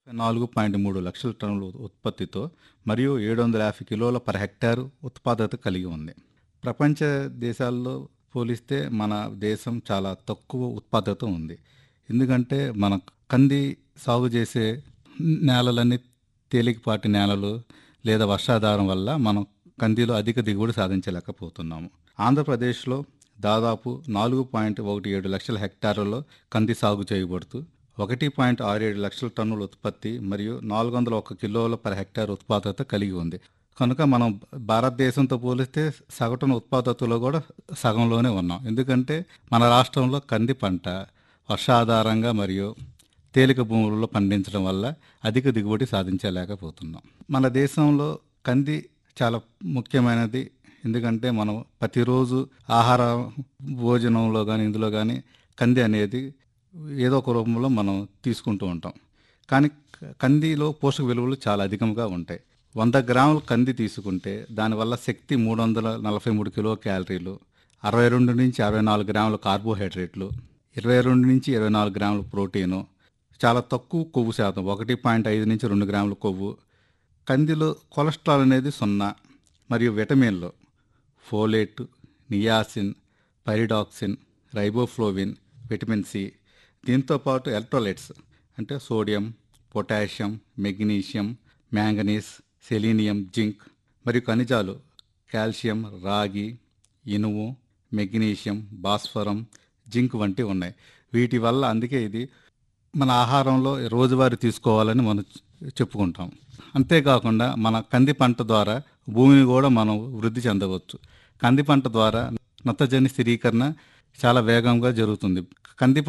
నాలుగు పాయింట్ మూడు లక్షల టన్నుల ఉత్పత్తితో మరియు ఏడు వందల యాభై కిలోల పర్ హెక్టారు ఉత్పాదకత కలిగి ఉంది ప్రపంచ దేశాల్లో పోలిస్తే మన దేశం చాలా తక్కువ ఉత్పాదకత ఉంది ఎందుకంటే మన కంది సాగు చేసే నేలలన్నీ తేలికపాటి నేలలు లేదా వర్షాధారం వల్ల మనం కందిలో అధిక దిగుబడి సాధించలేకపోతున్నాము ఆంధ్రప్రదేశ్లో దాదాపు నాలుగు పాయింట్ ఒకటి ఏడు లక్షల హెక్టార్లలో కంది సాగు చేయబడుతూ ఒకటి పాయింట్ ఆరు ఏడు లక్షల టన్నుల ఉత్పత్తి మరియు నాలుగు వందల ఒక కిలోల పర్ హెక్టార్ ఉత్పాదకత కలిగి ఉంది కనుక మనం భారతదేశంతో పోలిస్తే సగటున ఉత్పాదకతలో కూడా సగంలోనే ఉన్నాం ఎందుకంటే మన రాష్ట్రంలో కంది పంట వర్షాధారంగా మరియు తేలిక భూములలో పండించడం వల్ల అధిక దిగుబడి సాధించలేకపోతున్నాం మన దేశంలో కంది చాలా ముఖ్యమైనది ఎందుకంటే మనం ప్రతిరోజు ఆహార భోజనంలో కానీ ఇందులో కానీ కంది అనేది ఏదో ఒక రూపంలో మనం తీసుకుంటూ ఉంటాం కానీ కందిలో పోషక విలువలు చాలా అధికంగా ఉంటాయి వంద గ్రాముల కంది తీసుకుంటే దానివల్ల శక్తి మూడు వందల నలభై మూడు కిలో క్యాలరీలు అరవై రెండు నుంచి అరవై నాలుగు గ్రాముల కార్బోహైడ్రేట్లు ఇరవై రెండు నుంచి ఇరవై నాలుగు గ్రాముల ప్రోటీను చాలా తక్కువ కొవ్వు శాతం ఒకటి పాయింట్ ఐదు నుంచి రెండు గ్రాముల కొవ్వు కందిలో కొలెస్ట్రాల్ అనేది సున్నా మరియు విటమిన్లు folate niacin pyridoxine riboflavin vitamin C దీంతో పాటు ఎలక్ట్రోలైట్స్ అంటే sodium potassium magnesium manganese selenium zinc మరియు ఖనిజాలు కాల్షియం రాగి ఇనుము మెగ్నీషియం భాస్వరం జింక్ వంటి ఉన్నాయి వీటి వల్ల అందుకే ఇది మన ఆహారంలో రోజువారీ తీసుకోవాలని మనం చెప్పుకుంటాం అంతేకాకుండా మన కంది పంట ద్వారా భూమిని కూడా మనం వృద్ధి చెందవచ్చు కంది పంట ద్వారా నత్తజని స్థిరీకరణ చాలా వేగంగా జరుగుతుంది కంది